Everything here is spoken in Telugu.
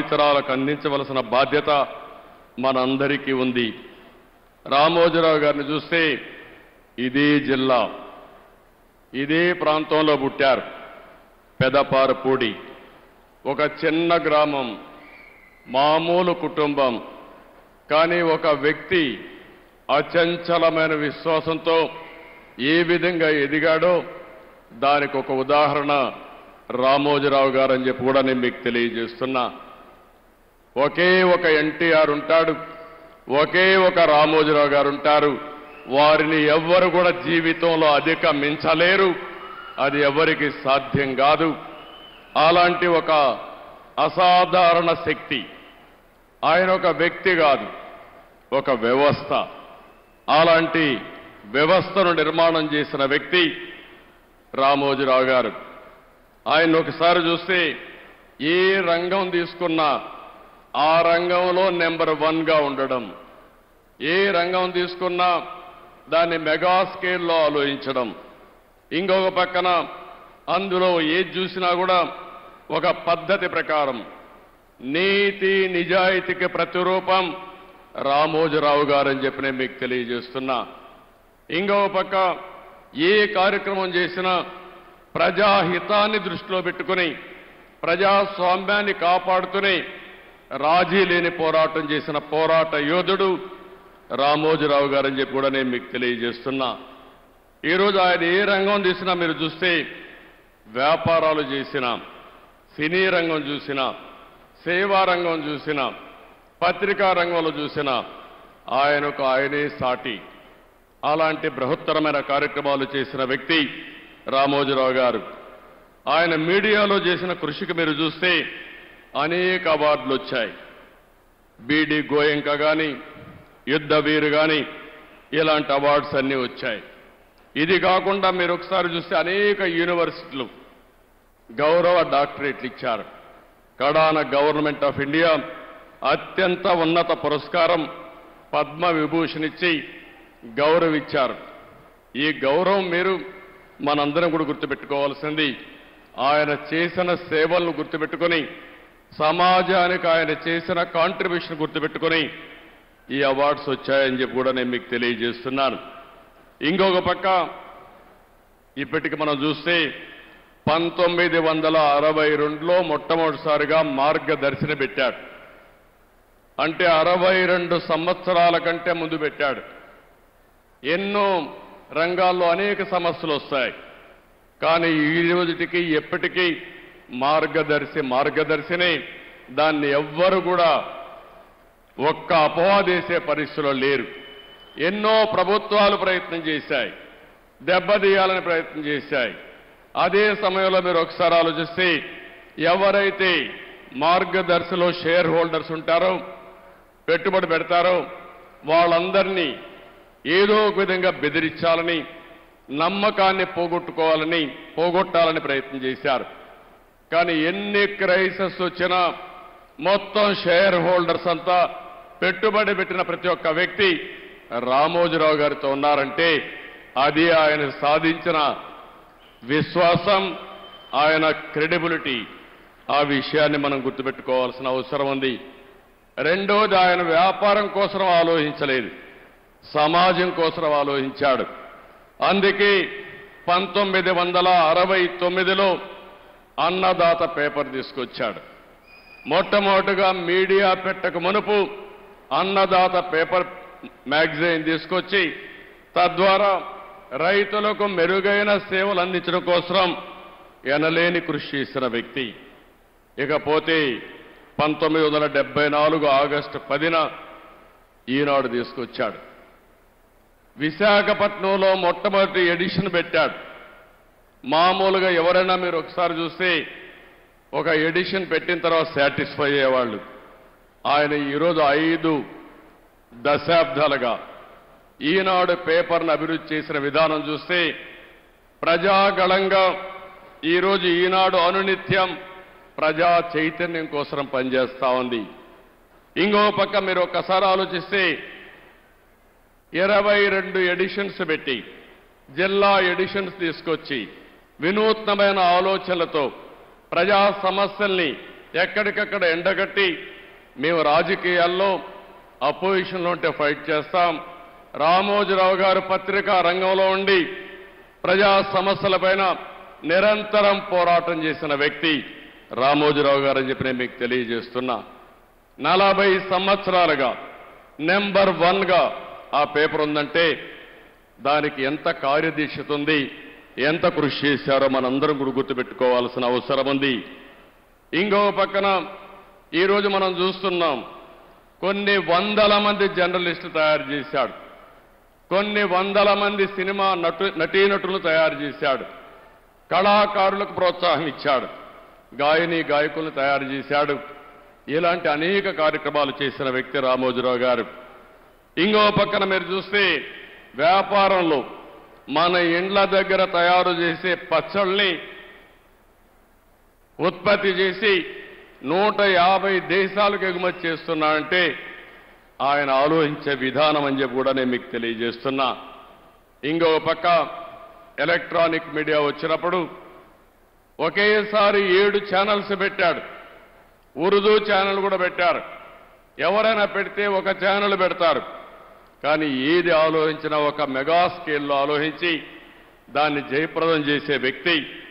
భావితరాలకు అందించవలసిన బాధ్యత మనందరికీ ఉంది రామోజీరావు గారిని చూస్తే ఇదే జిల్లా ఇదే ప్రాంతంలో పుట్టారు పెదపారపూడి ఒక చిన్న గ్రామం మామూలు కుటుంబం కానీ ఒక వ్యక్తి అచంచలమైన విశ్వాసంతో ఏ విధంగా ఎదిగాడో దానికి ఒక ఉదాహరణ రామోజీరావు గారు అని చెప్పి కూడా నేను మీకు తెలియజేస్తున్నా ఒకే ఒక ఎన్టీఆర్ ఉంటాడు ఒకే ఒక రామోజీరావు గారు ఉంటారు వారిని ఎవ్వరు కూడా జీవితంలో అధిగమించలేరు అది ఎవరికి సాధ్యం కాదు అలాంటి ఒక అసాధారణ శక్తి ఆయన ఒక వ్యక్తి కాదు ఒక వ్యవస్థ అలాంటి వ్యవస్థను నిర్మాణం చేసిన వ్యక్తి రామోజీరావు గారు ఆయన ఒకసారి చూస్తే ఏ రంగం తీసుకున్నా ఆ రంగంలో నెంబర్ వన్ గా ఉండడం ఏ రంగం తీసుకున్నా దాన్ని మెగా స్కేల్లో ఆలోచించడం ఇంకొక పక్కన అందులో ఏది చూసినా కూడా ఒక పద్ధతి ప్రకారం నీతి నిజాయితీకి ప్రతిరూపం రామోజీరావు గారని చెప్పి నేను మీకు తెలియజేస్తున్నా ఇంకొక పక్క ఏ కార్యక్రమం చేసినా ప్రజాహితాన్ని దృష్టిలో పెట్టుకుని ప్రజాస్వామ్యాన్ని కాపాడుతూనే రాజీ లేని పోరాటం చేసిన పోరాట యోధుడు రామోజీరావు గారని చెప్పి కూడా నేను మీకు తెలియజేస్తున్నా ఈరోజు ఆయన ఏ రంగం తీసినా మీరు చూస్తే వ్యాపారాలు చేసినా సినీ రంగం చూసినా సేవా రంగం చూసినా పత్రికా రంగంలో చూసినా ఆయనకు ఆయనే సాటి అలాంటి బృహత్తరమైన కార్యక్రమాలు చేసిన వ్యక్తి రామోజీరావు గారు ఆయన మీడియాలో చేసిన కృషికి మీరు చూస్తే అనేక అవార్డులు వచ్చాయి బీడీ గోయంక కానీ యుద్ధ వీరు కానీ ఇలాంటి అవార్డ్స్ అన్నీ వచ్చాయి ఇది కాకుండా మీరు ఒకసారి చూస్తే అనేక యూనివర్సిటీలు గౌరవ డాక్టరేట్లు ఇచ్చారు కడాన గవర్నమెంట్ ఆఫ్ ఇండియా అత్యంత ఉన్నత పురస్కారం పద్మ విభూషణ్ ఇచ్చి గౌరవించారు ఈ గౌరవం మీరు మనందరం కూడా గుర్తుపెట్టుకోవాల్సింది ఆయన చేసిన సేవలను గుర్తుపెట్టుకొని సమాజానికి ఆయన చేసిన కాంట్రిబ్యూషన్ గుర్తుపెట్టుకొని ఈ అవార్డ్స్ వచ్చాయని చెప్పి కూడా నేను మీకు తెలియజేస్తున్నాను ఇంకొక పక్క ఇప్పటికి మనం చూస్తే పంతొమ్మిది వందల అరవై రెండులో మొట్టమొదటిసారిగా మార్గదర్శిని పెట్టాడు అంటే అరవై రెండు సంవత్సరాల కంటే ముందు పెట్టాడు ఎన్నో రంగాల్లో అనేక సమస్యలు వస్తాయి కానీ ఈ రోజుటికి ఎప్పటికీ మార్గదర్శి మార్గదర్శిని దాన్ని ఎవ్వరు కూడా ఒక్క అపవాదేసే పరిస్థితిలో లేరు ఎన్నో ప్రభుత్వాలు ప్రయత్నం చేశాయి దెబ్బతీయాలని ప్రయత్నం చేశాయి అదే సమయంలో మీరు ఒకసారి ఆలోచిస్తే ఎవరైతే మార్గదర్శిలో షేర్ హోల్డర్స్ ఉంటారో పెట్టుబడి పెడతారో వాళ్ళందరినీ ఏదో ఒక విధంగా బెదిరించాలని నమ్మకాన్ని పోగొట్టుకోవాలని పోగొట్టాలని ప్రయత్నం చేశారు కానీ ఎన్ని క్రైసిస్ వచ్చినా మొత్తం షేర్ హోల్డర్స్ అంతా పెట్టుబడి పెట్టిన ప్రతి ఒక్క వ్యక్తి రామోజీరావు గారితో ఉన్నారంటే అది ఆయన సాధించిన విశ్వాసం ఆయన క్రెడిబిలిటీ ఆ విషయాన్ని మనం గుర్తుపెట్టుకోవాల్సిన అవసరం ఉంది రెండోది ఆయన వ్యాపారం కోసం ఆలోచించలేదు సమాజం కోసం ఆలోచించాడు అందుకే పంతొమ్మిది వందల అరవై తొమ్మిదిలో అన్నదాత పేపర్ తీసుకొచ్చాడు మొట్టమొదటిగా మీడియా పెట్టక మునుపు అన్నదాత పేపర్ మ్యాగజైన్ తీసుకొచ్చి తద్వారా రైతులకు మెరుగైన సేవలు అందించడం కోసం ఎనలేని కృషి చేసిన వ్యక్తి ఇకపోతే పంతొమ్మిది వందల డెబ్బై నాలుగు ఆగస్టు పదిన ఈనాడు తీసుకొచ్చాడు విశాఖపట్నంలో మొట్టమొదటి ఎడిషన్ పెట్టాడు మామూలుగా ఎవరైనా మీరు ఒకసారి చూస్తే ఒక ఎడిషన్ పెట్టిన తర్వాత సాటిస్ఫై అయ్యేవాళ్ళు ఆయన ఈరోజు ఐదు దశాబ్దాలుగా ఈనాడు పేపర్ను అభివృద్ధి చేసిన విధానం చూస్తే ప్రజాగళంగా ఈరోజు ఈనాడు అనునిత్యం ప్రజా చైతన్యం కోసం పనిచేస్తా ఉంది ఇంకో పక్క మీరు ఒక్కసారి ఆలోచిస్తే ఇరవై రెండు ఎడిషన్స్ పెట్టి జిల్లా ఎడిషన్స్ తీసుకొచ్చి వినూత్నమైన ఆలోచనలతో ప్రజా సమస్యల్ని ఎక్కడికక్కడ ఎండగట్టి మేము రాజకీయాల్లో అపోజిషన్లో ఉంటే ఫైట్ చేస్తాం రామోజీరావు గారు పత్రికా రంగంలో ఉండి ప్రజా సమస్యలపైన నిరంతరం పోరాటం చేసిన వ్యక్తి రామోజీరావు గారు అని చెప్పి నేను మీకు తెలియజేస్తున్నా నలభై సంవత్సరాలుగా నెంబర్ వన్ గా ఆ పేపర్ ఉందంటే దానికి ఎంత కార్యదీక్షత ఉంది ఎంత కృషి చేశారో మనందరం కూడా గుర్తుపెట్టుకోవాల్సిన అవసరం ఉంది ఇంకో పక్కన ఈరోజు మనం చూస్తున్నాం కొన్ని వందల మంది జర్నలిస్టులు తయారు చేశాడు కొన్ని వందల మంది సినిమా నటు నటీనటులను తయారు చేశాడు కళాకారులకు ప్రోత్సాహం ఇచ్చాడు గాయని గాయకులను తయారు చేశాడు ఇలాంటి అనేక కార్యక్రమాలు చేసిన వ్యక్తి రామోజీరావు గారు ఇంకో పక్కన మీరు చూస్తే వ్యాపారంలో మన ఇండ్ల దగ్గర తయారు చేసే పచ్చళ్ళని ఉత్పత్తి చేసి నూట యాభై దేశాలకు ఎగుమతి చేస్తున్నాడంటే ఆయన ఆలోచించే విధానం అని చెప్పి కూడా నేను మీకు తెలియజేస్తున్నా ఇంకో పక్క ఎలక్ట్రానిక్ మీడియా వచ్చినప్పుడు ఒకేసారి ఏడు ఛానల్స్ పెట్టాడు ఉర్దూ ఛానల్ కూడా పెట్టారు ఎవరైనా పెడితే ఒక ఛానల్ పెడతారు కానీ ఏది ఆలోచించినా ఒక మెగా స్కేల్లో ఆలోచించి దాన్ని జయప్రదం చేసే వ్యక్తి